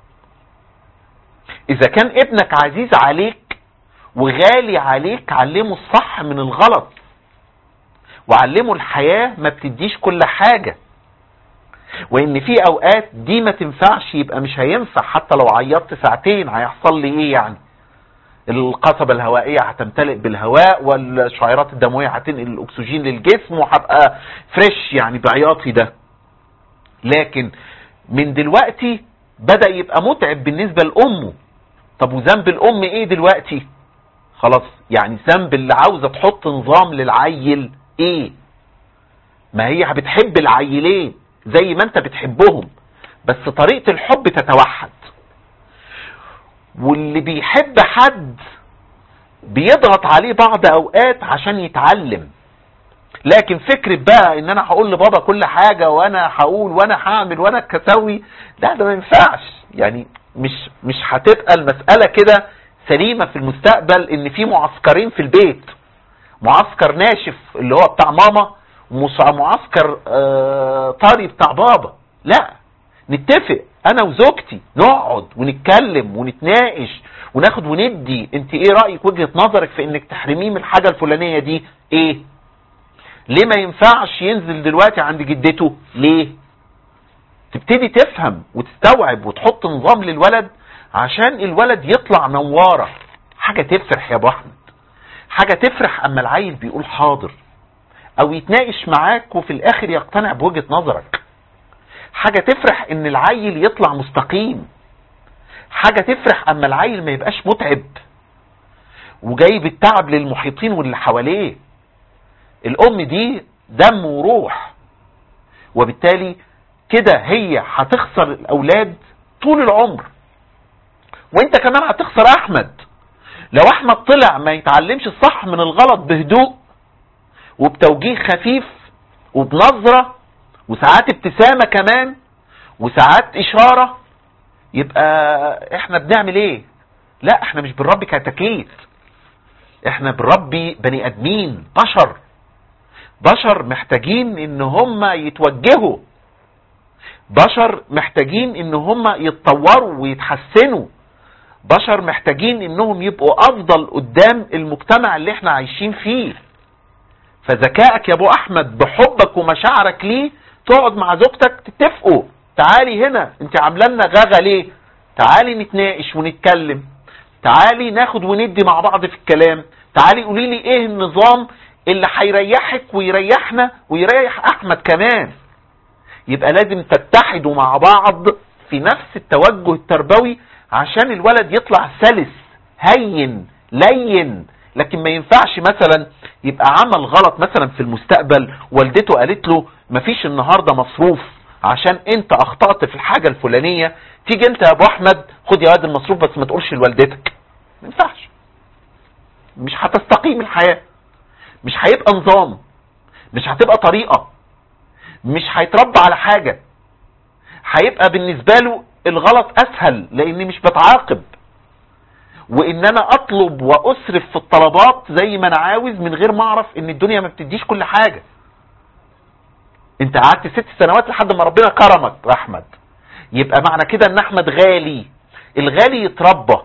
اذا كان ابنك عزيز عليك وغالي عليك علمه الصح من الغلط وعلمه الحياة ما بتديش كل حاجة وان في اوقات دي ما تنفعش يبقى مش هينفع حتى لو عيطت ساعتين هيحصل لي ايه يعني القصبة الهوائية هتمتلئ بالهواء والشعيرات الدموية هتنقل الاكسجين للجسم وهبقى فريش يعني بعياطي ده لكن من دلوقتي بدأ يبقى متعب بالنسبة لأمه طب وذنب الأم ايه دلوقتي خلاص يعني ذنب اللي عاوزة تحط نظام للعيل ايه ما هي بتحب العيلين زي ما انت بتحبهم بس طريقة الحب تتوحد واللي بيحب حد بيضغط عليه بعض اوقات عشان يتعلم لكن فكرة بقى ان انا هقول لبابا كل حاجة وانا هقول وانا هعمل وانا كسوي لا ده ما ينفعش يعني مش مش هتبقى المسألة كده سليمة في المستقبل ان في معسكرين في البيت معسكر ناشف اللي هو بتاع ماما ومعسكر آه طري بتاع بابا لا نتفق انا وزوجتي نقعد ونتكلم ونتناقش وناخد وندي انت ايه رأيك وجهة نظرك في انك تحرميه من الحاجة الفلانية دي ايه ليه ما ينفعش ينزل دلوقتي عند جدته ليه تبتدي تفهم وتستوعب وتحط نظام للولد عشان الولد يطلع نوارة حاجة تفرح يا ابو احمد حاجة تفرح اما العيل بيقول حاضر او يتناقش معاك وفي الاخر يقتنع بوجهة نظرك حاجة تفرح ان العيل يطلع مستقيم حاجة تفرح اما العيل ما يبقاش متعب وجايب التعب للمحيطين واللي حواليه الام دي دم وروح وبالتالي كده هي هتخسر الاولاد طول العمر وانت كمان هتخسر احمد لو احمد طلع ما يتعلمش الصح من الغلط بهدوء وبتوجيه خفيف وبنظرة وساعات ابتسامة كمان وساعات اشارة يبقى احنا بنعمل ايه لا احنا مش بنربي كتاكيت احنا بنربي بني ادمين بشر بشر محتاجين ان هم يتوجهوا بشر محتاجين ان هم يتطوروا ويتحسنوا بشر محتاجين انهم يبقوا افضل قدام المجتمع اللي احنا عايشين فيه فذكائك يا ابو احمد بحبك ومشاعرك ليه تقعد مع زوجتك تتفقوا تعالي هنا انت عامله لنا غاغه ليه تعالي نتناقش ونتكلم تعالي ناخد وندي مع بعض في الكلام تعالي قولي لي ايه النظام اللي هيريحك ويريحنا ويريح احمد كمان يبقى لازم تتحدوا مع بعض في نفس التوجه التربوي عشان الولد يطلع سلس هين لين لكن ما ينفعش مثلا يبقى عمل غلط مثلا في المستقبل والدته قالت له مفيش النهارده مصروف عشان انت اخطأت في الحاجة الفلانية تيجي انت يا ابو احمد خد يا واد المصروف بس ما تقولش لوالدتك ما ينفعش مش هتستقيم الحياة مش هيبقى نظام مش هتبقى طريقة مش هيتربى على حاجة هيبقى بالنسبة له الغلط اسهل لاني مش بتعاقب وان انا اطلب واسرف في الطلبات زي ما انا عاوز من غير ما اعرف ان الدنيا ما بتديش كل حاجة انت قعدت ست سنوات لحد ما ربنا كرمك يا احمد يبقى معنى كده ان احمد غالي الغالي يتربى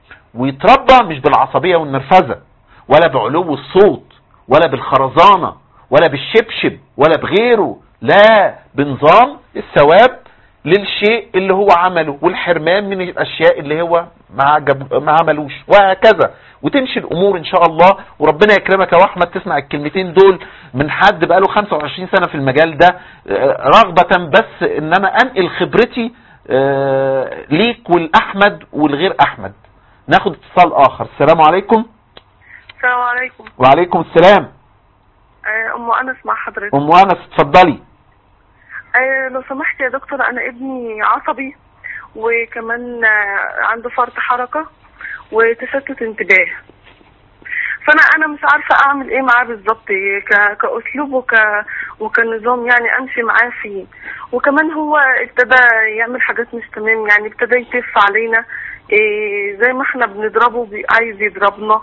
ويتربى مش بالعصبية والنرفزة ولا بعلو الصوت ولا بالخرزانة ولا بالشبشب ولا بغيره لا بنظام الثواب للشيء اللي هو عمله والحرمان من الاشياء اللي هو ما عجب ما عملوش وهكذا وتمشي الامور ان شاء الله وربنا يكرمك يا احمد تسمع الكلمتين دول من حد بقاله 25 سنة في المجال ده آه، رغبة بس ان انا انقل خبرتي آه، ليك والاحمد والغير احمد ناخد اتصال اخر السلام عليكم السلام عليكم وعليكم السلام آه، ام انس مع حضرتك ام انس اتفضلي آه، لو سمحت يا دكتور انا ابني عصبي وكمان آه، عنده فرط حركه وتشتت انتباه فانا انا مش عارفه اعمل ايه معاه بالظبط ك- كاسلوب وك وكنظام يعني امشي معاه فيه وكمان هو ابتدى يعمل حاجات مش تمام يعني ابتدى يتف علينا إيه زي ما احنا بنضربه بي- عايز يضربنا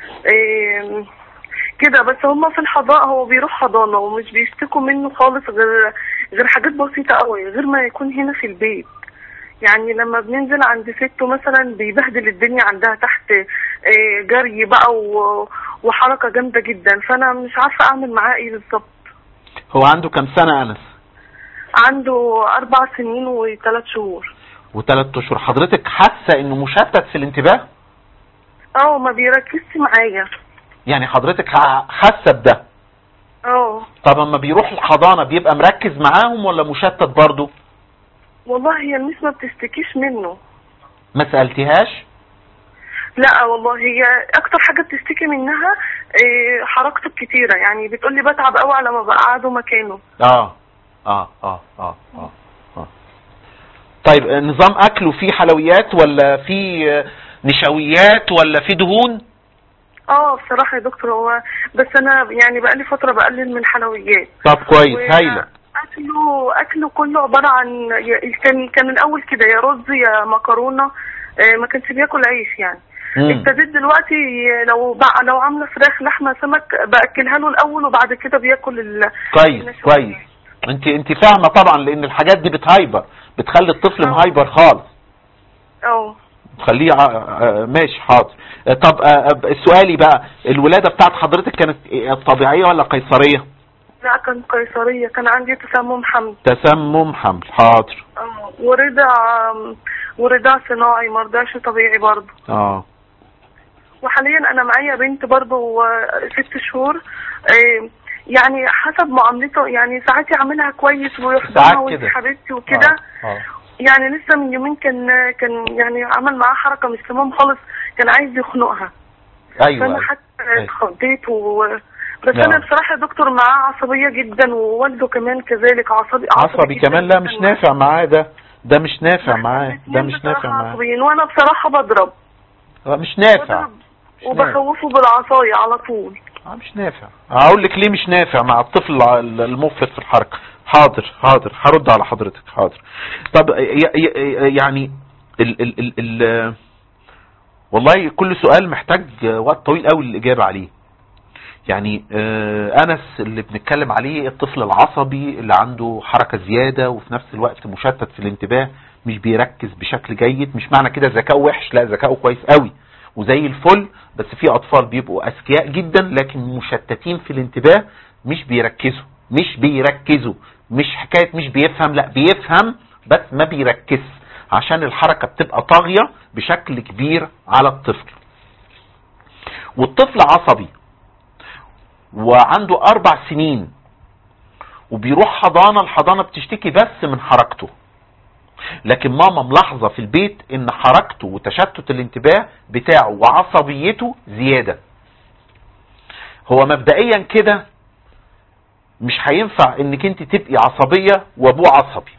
إيه كده بس هما في الحضانة هو بيروح حضانة ومش بيشتكوا منه خالص غير غير حاجات بسيطة قوي غير ما يكون هنا في البيت يعني لما بننزل عند سته مثلا بيبهدل الدنيا عندها تحت آه، جري بقى و- وحركة جامدة جدا فأنا مش عارفة أعمل معاه إيه بالظبط هو عنده كم سنة انس عنده أربع سنين وثلاث شهور وثلاث اشهر حضرتك حاسة انه مشتت في الانتباه اه ما بيركزش معايا يعني حضرتك ح- حاسة بده اه طب اما بيروح الحضانة بيبقى مركز معاهم ولا مشتت برضه والله هي الميس ما بتشتكيش منه ما سألتيهاش لا والله هي اكتر حاجه بتشتكي منها إيه، حركته الكتيره يعني بتقول لي بتعب قوي على ما بقعده مكانه اه اه اه اه اه, آه. طيب آه، نظام اكله فيه حلويات ولا فيه آه، نشويات ولا فيه دهون اه بصراحه يا دكتور هو بس انا يعني بقالي فتره بقلل من الحلويات طب كويس و- هايلة اكله اكله كله عباره عن يا- كان كان الاول كده يا رز يا مكرونه آه، ما كانش بياكل عيش يعني مم. ابتديت دلوقتي لو بقى لو عامله فراخ لحمه سمك باكلها له الاول وبعد كده بياكل ال كويس النشويات. كويس انت انت فاهمة طبعا لان الحاجات دي بتهايبر بتخلي الطفل آه. مهايبر خالص اه تخليه ع- آه، ماشي حاضر آه، طب آه، آه، سؤالي بقى الولادة بتاعت حضرتك كانت إيه، طبيعية ولا قيصرية لا كان قيصريه كان عندي تسمم حمل تسمم حمل حاضر اه ورضع ورضاع صناعي ما رضعش طبيعي برضه اه وحاليا انا معايا بنت برضه آه، ست شهور آه، يعني حسب معاملته يعني ساعات يعملها كويس ويحضنها ساعات وانت كده. حبيبتي وكده آه. آه. يعني لسه من يومين كان كان يعني عمل معاها حركه مش تمام خالص كان عايز يخنقها ايوه فانا أيوة. حتى اتخضيت و بس نعم. انا بصراحه يا دكتور معاه عصبيه جدا ووالده كمان كذلك عصبي عصبي جداً كمان لا جداً مش معاه. نافع معاه ده ده مش نافع معاه ده الاتنين مش بصراحة نافع معاه عصبيين وانا بصراحه بضرب آه، مش نافع بضرب مش نافع. وبخوفه بالعصايه على طول آه، مش نافع هقول لك ليه مش نافع مع الطفل الع- المفرط في الحركة حاضر حاضر هرد على حضرتك حاضر طب ي- ي- يعني ال ال ال ال والله كل سؤال محتاج وقت طويل قوي للإجابة عليه يعني آه، أنس اللي بنتكلم عليه الطفل العصبي اللي عنده حركة زيادة وفي نفس الوقت مشتت في الانتباه مش بيركز بشكل جيد مش معنى كده ذكاؤه وحش لا ذكاؤه كويس قوي وزي الفل بس في أطفال بيبقوا أذكياء جدا لكن مشتتين في الانتباه مش بيركزوا مش بيركزوا مش حكاية مش بيفهم لا بيفهم بس ما بيركز عشان الحركة بتبقى طاغية بشكل كبير على الطفل والطفل عصبي وعنده اربع سنين وبيروح حضانة الحضانة بتشتكي بس من حركته لكن ماما ملاحظة في البيت ان حركته وتشتت الانتباه بتاعه وعصبيته زيادة هو مبدئيا كده مش هينفع انك انت تبقي عصبية وابوه عصبي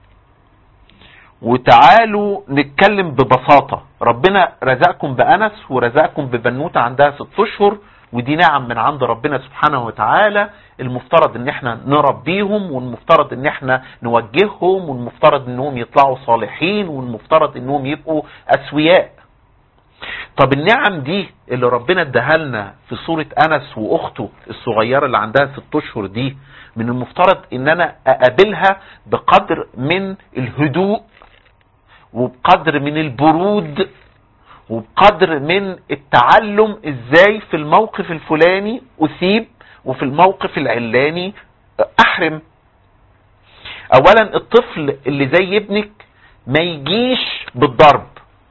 وتعالوا نتكلم ببساطة ربنا رزقكم بأنس ورزقكم ببنوتة عندها ست اشهر ودي نعم من عند ربنا سبحانه وتعالى المفترض ان احنا نربيهم والمفترض ان احنا نوجههم والمفترض انهم يطلعوا صالحين والمفترض انهم يبقوا اسوياء طب النعم دي اللي ربنا اداها لنا في صورة انس واخته الصغيرة اللي عندها ست اشهر دي من المفترض ان انا اقابلها بقدر من الهدوء وبقدر من البرود وبقدر من التعلم ازاي في الموقف الفلاني اسيب وفي الموقف العلاني احرم اولا الطفل اللي زي ابنك ما يجيش بالضرب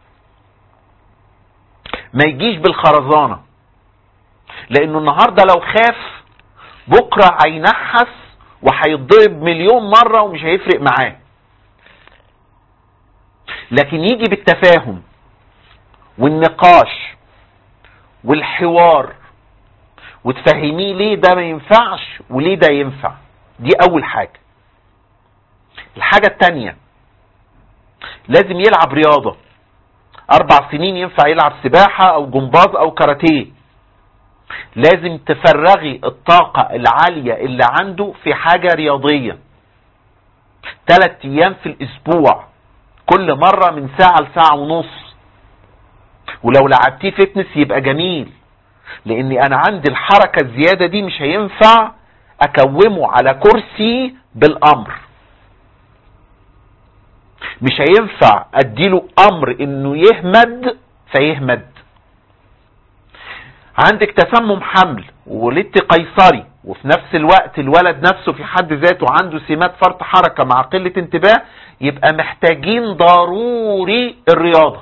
ما يجيش بالخرزانة لانه النهاردة لو خاف بكرة هينحس وهيتضرب مليون مرة ومش هيفرق معاه لكن يجي بالتفاهم والنقاش والحوار وتفهميه ليه ده ما ينفعش وليه ده ينفع دي اول حاجة الحاجة التانية لازم يلعب رياضة اربع سنين ينفع يلعب سباحة او جمباز او كاراتيه لازم تفرغي الطاقة العالية اللي عنده في حاجة رياضية ثلاث ايام في الاسبوع كل مرة من ساعة لساعة ونص ولو لعبتيه فتنس يبقى جميل لاني انا عندي الحركة الزيادة دي مش هينفع اكومه على كرسي بالامر مش هينفع اديله امر انه يهمد فيهمد عندك تسمم حمل وولدت قيصري وفي نفس الوقت الولد نفسه في حد ذاته عنده سمات فرط حركة مع قلة انتباه يبقى محتاجين ضروري الرياضة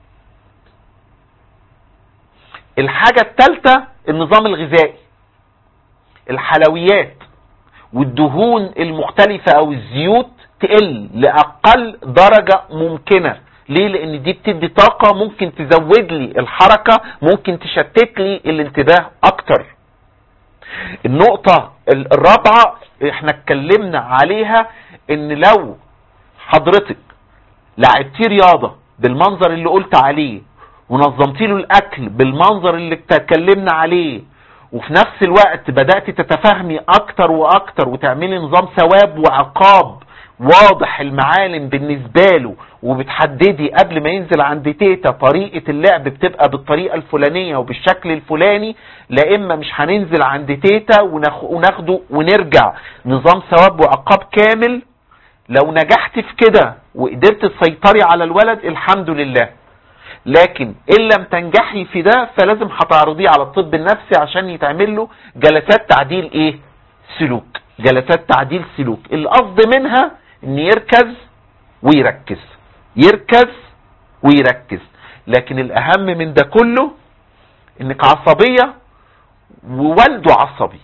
الحاجة الثالثة النظام الغذائي الحلويات والدهون المختلفة او الزيوت تقل لأقل درجة ممكنة ليه لان دي بتدي طاقة ممكن تزود لي الحركة ممكن تشتت لي الانتباه اكتر النقطة الرابعة احنا اتكلمنا عليها ان لو حضرتك لعبتي رياضة بالمنظر اللي قلت عليه ونظمتي له الاكل بالمنظر اللي اتكلمنا عليه وفي نفس الوقت بدأت تتفهمي اكتر واكتر وتعملي نظام ثواب وعقاب واضح المعالم بالنسبة له وبتحددي قبل ما ينزل عند تيتا طريقة اللعب بتبقى بالطريقة الفلانية وبالشكل الفلاني لا اما مش هننزل عند تيتا وناخده ونرجع نظام ثواب وعقاب كامل لو نجحت في كده وقدرت تسيطري على الولد الحمد لله لكن ان لم تنجحي في ده فلازم هتعرضيه على الطب النفسي عشان يتعمل له جلسات تعديل ايه سلوك جلسات تعديل سلوك القصد منها ان يركز ويركز يركز ويركز لكن الاهم من ده كله انك عصبية ووالده عصبي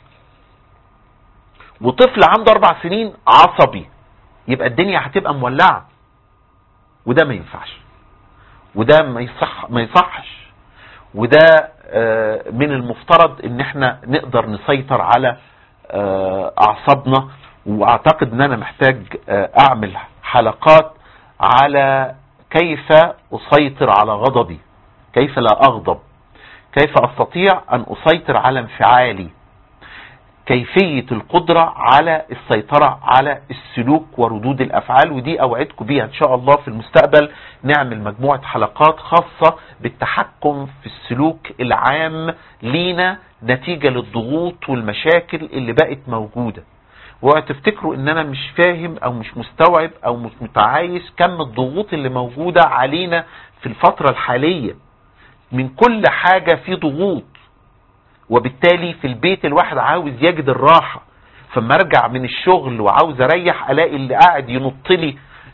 وطفل عنده اربع سنين عصبي يبقى الدنيا هتبقى مولعة وده ما ينفعش وده ما يصح ما يصحش وده من المفترض ان احنا نقدر نسيطر على اعصابنا واعتقد ان انا محتاج اعمل حلقات على كيف اسيطر على غضبي كيف لا اغضب كيف استطيع ان اسيطر على انفعالي كيفية القدرة على السيطرة على السلوك وردود الافعال ودي اوعدكم بيها ان شاء الله في المستقبل نعمل مجموعة حلقات خاصة بالتحكم في السلوك العام لينا نتيجة للضغوط والمشاكل اللي بقت موجودة وتفتكروا ان انا مش فاهم او مش مستوعب او مش متعايش كم الضغوط اللي موجودة علينا في الفترة الحالية من كل حاجة في ضغوط وبالتالي في البيت الواحد عاوز يجد الراحة فما ارجع من الشغل وعاوز اريح الاقي اللي قاعد ينط لي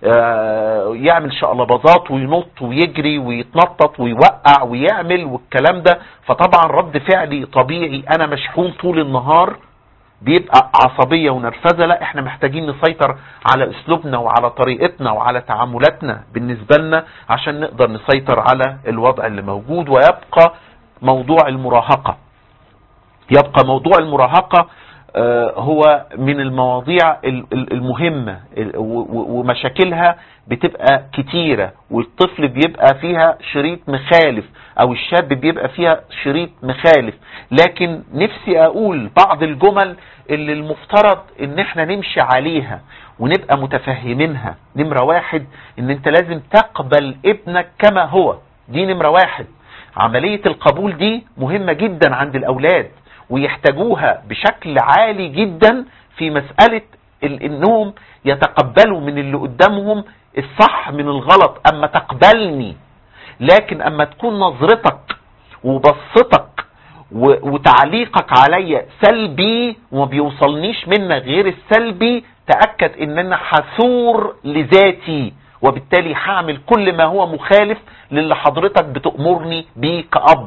آه، يعمل شقلباظات وينط ويجري ويتنطط ويوقع ويعمل والكلام ده فطبعا رد فعلي طبيعي انا مشحون طول النهار بيبقى عصبية ونرفزة لا احنا محتاجين نسيطر على اسلوبنا وعلى طريقتنا وعلى تعاملاتنا بالنسبة لنا عشان نقدر نسيطر على الوضع اللي موجود ويبقى موضوع المراهقة يبقى موضوع المراهقة آه، هو من المواضيع ال- ال- المهمة ال- و- و- ومشاكلها بتبقى كتيرة والطفل بيبقى فيها شريط مخالف او الشاب بيبقى فيها شريط مخالف لكن نفسي اقول بعض الجمل اللي المفترض ان احنا نمشي عليها ونبقى متفهمينها نمرة واحد ان انت لازم تقبل ابنك كما هو دي نمرة واحد عملية القبول دي مهمة جدا عند الاولاد ويحتاجوها بشكل عالي جدا في مسألة ال- انهم يتقبلوا من اللي قدامهم الصح من الغلط اما تقبلني لكن اما تكون نظرتك وبصتك و- وتعليقك عليا سلبي وما بيوصلنيش منك غير السلبي تأكد ان انا حثور لذاتي وبالتالي هعمل كل ما هو مخالف للي حضرتك بتأمرني بيه كأب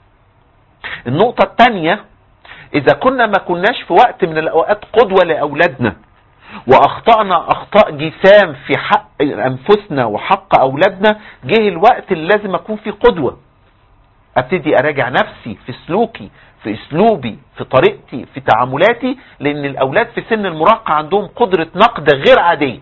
النقطة الثانية إذا كنا ما كناش في وقت من الأوقات قدوة لأولادنا وأخطأنا أخطاء جسام في حق أنفسنا وحق أولادنا جه الوقت اللي لازم أكون فيه قدوة أبتدي أراجع نفسي في سلوكي في أسلوبي في طريقتي في تعاملاتي لأن الأولاد في سن المراهقة عندهم قدرة نقد غير عادية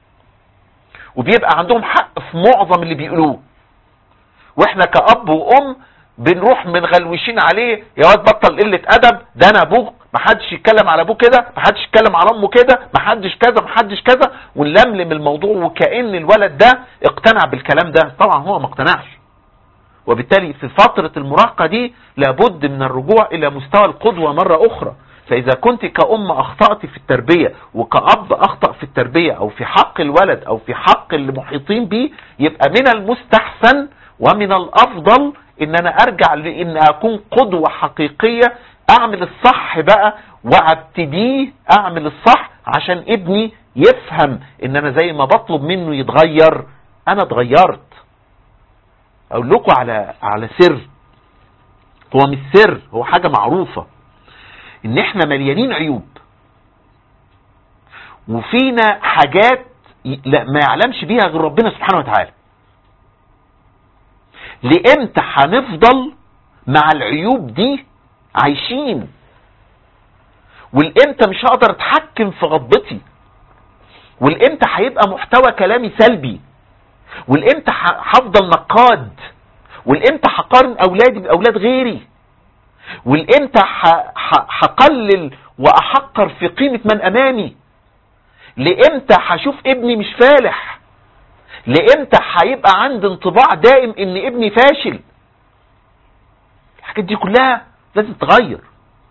وبيبقى عندهم حق في معظم اللي بيقولوه واحنا كأب وأم بنروح منغلوشين عليه يا واد بطل قلة أدب ده أنا أبوك محدش يتكلم على أبوه كده محدش يتكلم على أمه كده محدش كذا محدش كذا ونلملم الموضوع وكأن الولد ده اقتنع بالكلام ده طبعا هو ما اقتنعش وبالتالي في فترة المراهقة دي لابد من الرجوع إلى مستوى القدوة مرة أخرى فإذا كنت كأم أخطأت في التربية وكأب أخطأ في التربية أو في حق الولد أو في حق المحيطين به يبقى من المستحسن ومن الأفضل إن أنا أرجع لإن أكون قدوة حقيقية أعمل الصح بقى وأبتديه أعمل الصح عشان ابني يفهم إن أنا زي ما بطلب منه يتغير أنا اتغيرت اقول لكم على على سر هو مش سر هو حاجة معروفة ان احنا مليانين عيوب وفينا حاجات ي- لا ما يعلمش بيها غير ربنا سبحانه وتعالى لامتى هنفضل مع العيوب دي عايشين والامتى مش هقدر اتحكم في غضبتي والامتى هيبقى محتوى كلامي سلبي والامتى ح- هفضل نقاد والامتى هقارن اولادي باولاد غيري والامتى ح- ح- هقلل واحقر في قيمة من امامي لامتى هشوف ابني مش فالح لامتى هيبقى عندي انطباع دائم ان ابني فاشل الحاجات دي كلها لازم تتغير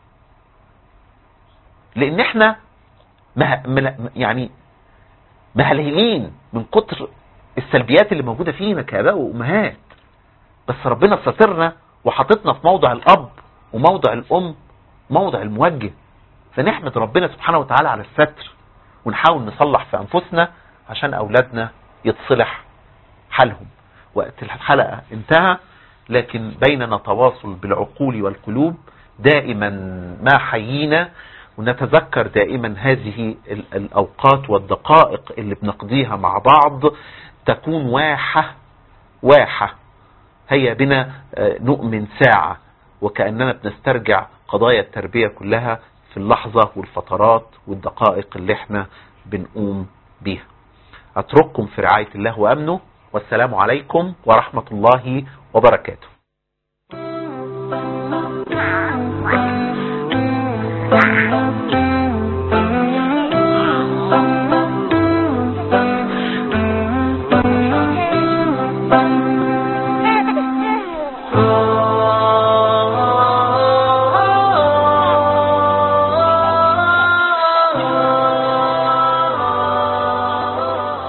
لان احنا مه... مل- يعني مهلهلين من كتر السلبيات اللي موجودة فينا كآباء وأمهات بس ربنا سترنا وحطتنا في موضع الأب وموضع الأم موضع الموجه فنحمد ربنا سبحانه وتعالى على الستر ونحاول نصلح في أنفسنا عشان أولادنا يتصلح حالهم وقت الحلقة انتهى لكن بيننا تواصل بالعقول والقلوب دائما ما حيينا ونتذكر دائما هذه ال- الأوقات والدقائق اللي بنقضيها مع بعض تكون واحة واحة هيا بنا آه، نؤمن ساعة وكأننا بنسترجع قضايا التربية كلها في اللحظة والفترات والدقائق اللي احنا بنقوم بيها أترككم في رعاية الله وأمنه والسلام عليكم ورحمة الله وبركاته Oh